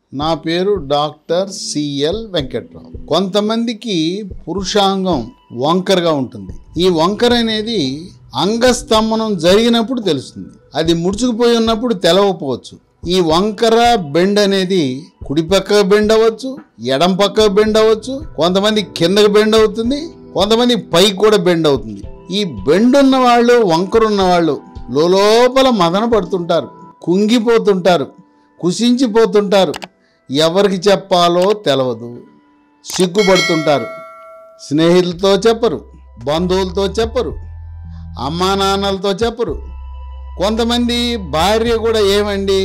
నా పేరు doctor CL Venkatrao కొంతమందికి పురుషాంగం వంకరగా ఉంటుంది ఈ వంకర అనేది అంగస్తంభనం జరిగినప్పుడు తెలుస్తుంది అది ముడుచుకుపోయి ఉన్నప్పుడు తెలవకపోవచ్చు ఈ వంకర బెండ్ అనేది కుడి పక్క బెండ్ అవ్వచ్చు ఎడం పక్క బెండ్ అవ్వచ్చు కొంతమంది కిందకి బెండ్ అవుతుంది కొంతమంది పైకి కూడా బెండ్ అవుతుంది ఈ బెండ్ ఉన్న వాళ్ళు వంకర ఉన్న వాళ్ళు లోపల మదన పడుతుంటారు కుంగిపోతుంటారు కుసించిపోతుంటారు ఎవరికి చెప్పాలో తెలవదు సిగ్గుపడుతుంటారు స్నేహితులతో చెప్పరు బంధువులతో చెప్పరు అమ్మా నాన్నలతో చెప్పరు కొంతమంది భార్య కూడా ఏమండి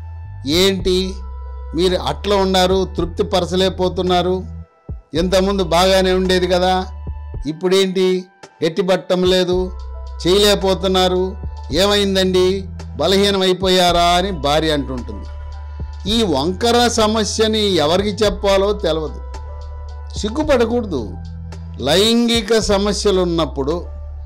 ఏంటి మీరు అట్లా ఉన్నారు తృప్తి పరచలేకపోతున్నారు ఇంతకుముందు బాగానే ఉండేది కదా ఇప్పుడేంటి గట్టి పట్టం లేదు చేయలేకపోతున్నారు ఏమైందండి బలహీనం అయిపోయారా అని భార్య అంటుంటుంది ఈ వంకర సమస్యని ఎవరికి చెప్పాలో తెలియదు సిగ్గుపడకూడదు లైంగిక సమస్యలు ఉన్నప్పుడు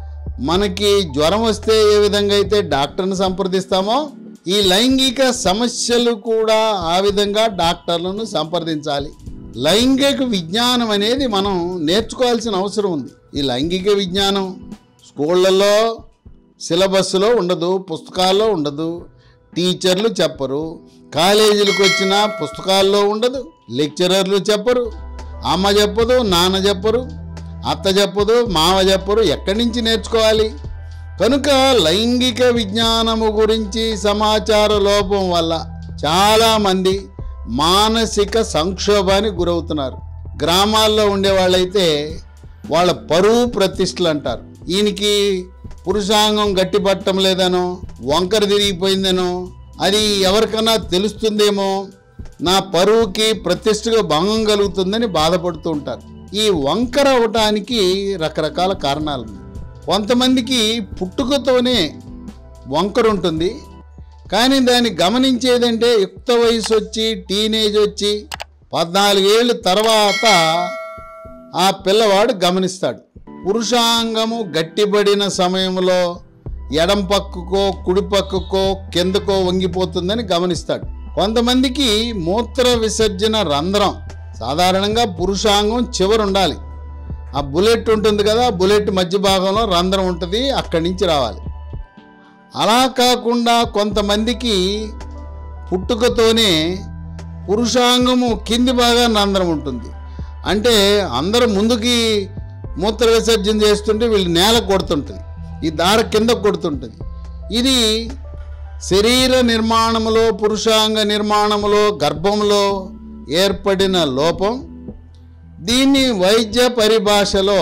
మనకి జ్వరం వస్తే ఏ విధంగా అయితే డాక్టర్ని సంప్రదిస్తామో ఈ లైంగిక సమస్యలు కూడా ఆ విధంగా డాక్టర్లను సంప్రదించాలి లైంగిక విజ్ఞానం అనేది మనం నేర్చుకోవాల్సిన అవసరం ఉంది ఈ లైంగిక విజ్ఞానం స్కూళ్ళల్లో సిలబస్లో ఉండదు పుస్తకాల్లో ఉండదు టీచర్లు చెప్పరు కాలేజీలకు వచ్చిన పుస్తకాల్లో ఉండదు లెక్చరర్లు చెప్పరు అమ్మ చెప్పదు నాన్న చెప్పరు అత్త చెప్పదు మావ చెప్పరు ఎక్కడి నుంచి నేర్చుకోవాలి కనుక లైంగిక విజ్ఞానము గురించి సమాచార లోపం వల్ల చాలామంది మానసిక సంక్షోభానికి గురవుతున్నారు గ్రామాల్లో ఉండే వాళ్ళైతే వాళ్ళ పరువు ప్రతిష్టలు అంటారు ఈయనకి పురుషాంగం గట్టి పట్టం లేదనో వంకర తిరిగిపోయిందనో అది ఎవరికన్నా తెలుస్తుందేమో నా పరువుకి ప్రతిష్టగా భంగం కలుగుతుందని బాధపడుతూ ఉంటారు ఈ వంకర అవటానికి రకరకాల కారణాలు ఉన్నాయి కొంతమందికి పుట్టుకతోనే వంకర ఉంటుంది కానీ దాన్ని గమనించేదంటే యుక్త వయసు వచ్చి టీనేజ్ వచ్చి పద్నాలుగేళ్ళ తర్వాత ఆ పిల్లవాడు గమనిస్తాడు పురుషాంగము గట్టిపడిన సమయంలో ఎడం పక్కకో కుడి పక్కకో కిందకో వంగిపోతుందని గమనిస్తాడు కొంతమందికి మూత్ర విసర్జన రంధ్రం సాధారణంగా పురుషాంగం చివర ఉండాలి ఆ బుల్లెట్ ఉంటుంది కదా బుల్లెట్ మధ్య భాగంలో రంధ్రం ఉంటుంది అక్కడి నుంచి రావాలి అలా కాకుండా కొంతమందికి పుట్టుకతోనే పురుషాంగము కింది భాగా రంధ్రం ఉంటుంది అంటే అందరూ ముందుకి మూత్ర విసర్జన చేస్తుంటే వీళ్ళు నేల కొడుతుంటుంది ఈ దార కింద కొడుతుంటుంది ఇది శరీర నిర్మాణములో పురుషాంగ నిర్మాణములో గర్భంలో ఏర్పడిన లోపం దీన్ని వైద్య పరిభాషలో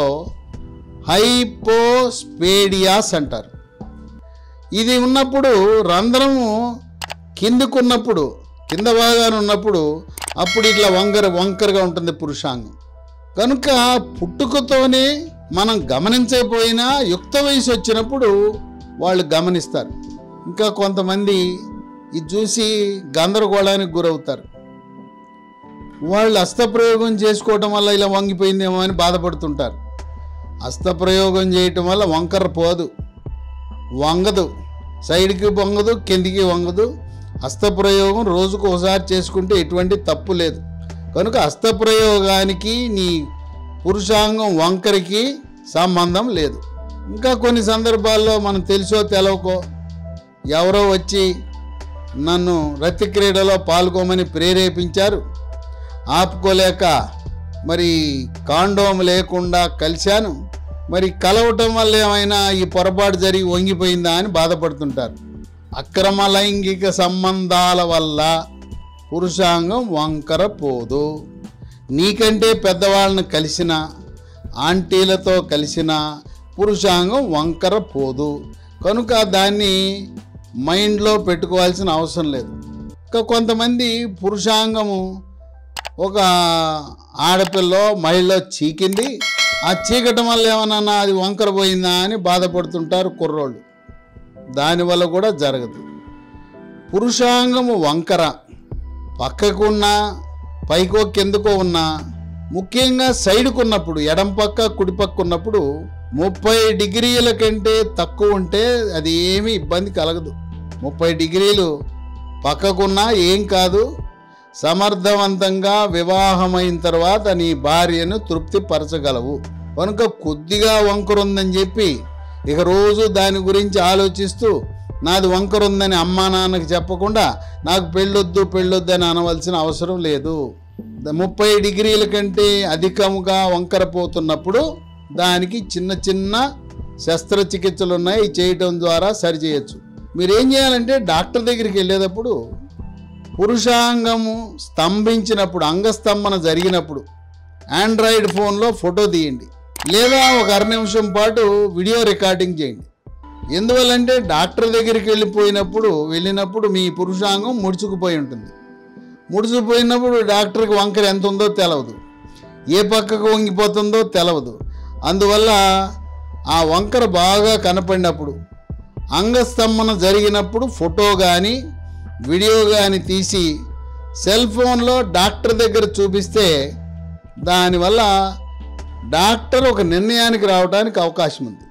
హైపోస్పేడియాస్ అంటారు ఇది ఉన్నప్పుడు రంధ్రము కిందకున్నప్పుడు కింద భాగాన ఉన్నప్పుడు అప్పుడు ఇట్లా వంకర వంకరగా ఉంటుంది పురుషాంగం కనుక పుట్టుకతోనే మనం గమనించకపోయినా యుక్త వయసు వచ్చినప్పుడు వాళ్ళు గమనిస్తారు ఇంకా కొంతమంది ఇది చూసి గందరగోళానికి గురవుతారు వాళ్ళు హస్తప్రయోగం చేసుకోవటం వల్ల ఇలా వంగిపోయిందేమో అని బాధపడుతుంటారు హస్తప్రయోగం చేయటం వల్ల వంకర పోదు వంగదు సైడ్కి వంగదు కిందికి వంగదు హస్తప్రయోగం రోజుకు ఒకసారి చేసుకుంటే ఎటువంటి తప్పు లేదు కనుక హస్తప్రయోగానికి నీ పురుషాంగం వంకరికి సంబంధం లేదు ఇంకా కొన్ని సందర్భాల్లో మనం తెలుసో తెలవకో ఎవరో వచ్చి నన్ను రతి క్రీడలో పాల్గొమని ప్రేరేపించారు ఆపుకోలేక మరి కాండోమ్ లేకుండా కలిశాను మరి కలవటం వల్ల ఏమైనా ఈ పొరపాటు జరిగి వంగిపోయిందా అని బాధపడుతుంటారు అక్రమ లైంగిక సంబంధాల వల్ల పురుషాంగం వంకర పోదు నీకంటే పెద్దవాళ్ళని కలిసిన ఆంటీలతో కలిసిన పురుషాంగం వంకర పోదు కనుక దాన్ని మైండ్లో పెట్టుకోవాల్సిన అవసరం లేదు ఇంకా కొంతమంది పురుషాంగము ఒక ఆడపిల్ల మహిళ చీకింది ఆ చీకటం వల్ల ఏమన్నా అది వంకర పోయిందా అని బాధపడుతుంటారు కుర్రోళ్ళు దానివల్ల కూడా జరగదు పురుషాంగము వంకర పక్కకున్నా పైకో కిందకో ఉన్నా ముఖ్యంగా సైడ్కు ఉన్నప్పుడు ఎడం పక్క కుడి పక్క ఉన్నప్పుడు ముప్పై డిగ్రీల కంటే తక్కువ ఉంటే అది ఏమీ ఇబ్బంది కలగదు ముప్పై డిగ్రీలు పక్కకున్నా ఏం కాదు సమర్థవంతంగా వివాహమైన తర్వాత నీ భార్యను తృప్తిపరచగలవు కనుక కొద్దిగా వంకరుందని చెప్పి ఇక రోజు దాని గురించి ఆలోచిస్తూ నాది వంకరుందని అమ్మా నాన్నకి చెప్పకుండా నాకు పెళ్ళొద్దు పెళ్ళొద్దు అని అనవలసిన అవసరం లేదు ద- ముప్పై డిగ్రీల కంటే అధికముగా వంకర పోతున్నప్పుడు దానికి చిన్న చిన్న శస్త్రచికిత్సలు ఉన్నాయి ఇవి చేయటం ద్వారా సరి చేయొచ్చు మీరు ఏం చేయాలంటే డాక్టర్ దగ్గరికి వెళ్ళేటప్పుడు పురుషాంగము స్తంభించినప్పుడు అంగస్తంభన జరిగినప్పుడు ఆండ్రాయిడ్ ఫోన్లో ఫోటో తీయండి లేదా ఒక అర నిమిషం పాటు వీడియో రికార్డింగ్ చేయండి ఎందువల్లంటే డాక్టర్ దగ్గరికి వెళ్ళిపోయినప్పుడు వెళ్ళినప్పుడు మీ పురుషాంగం ముడుచుకుపోయి ఉంటుంది ముడుచుకుపోయినప్పుడు డాక్టర్కి వంకర ఎంత ఉందో తెలవదు ఏ పక్కకు వంగిపోతుందో తెలవదు అందువల్ల ఆ వంకర బాగా కనపడినప్పుడు అంగస్తంభన జరిగినప్పుడు ఫోటో కానీ వీడియో కానీ తీసి సెల్ ఫోన్లో డాక్టర్ దగ్గర చూపిస్తే దానివల్ల డాక్టర్ ఒక నిర్ణయానికి రావడానికి అవకాశం ఉంది